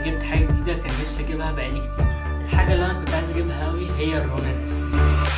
جبت حاجه جديده كان نفسي اجيبها بقالي كتير الحاجه اللي انا كنت عايز اجيبها قوي هي الرون الاساسيه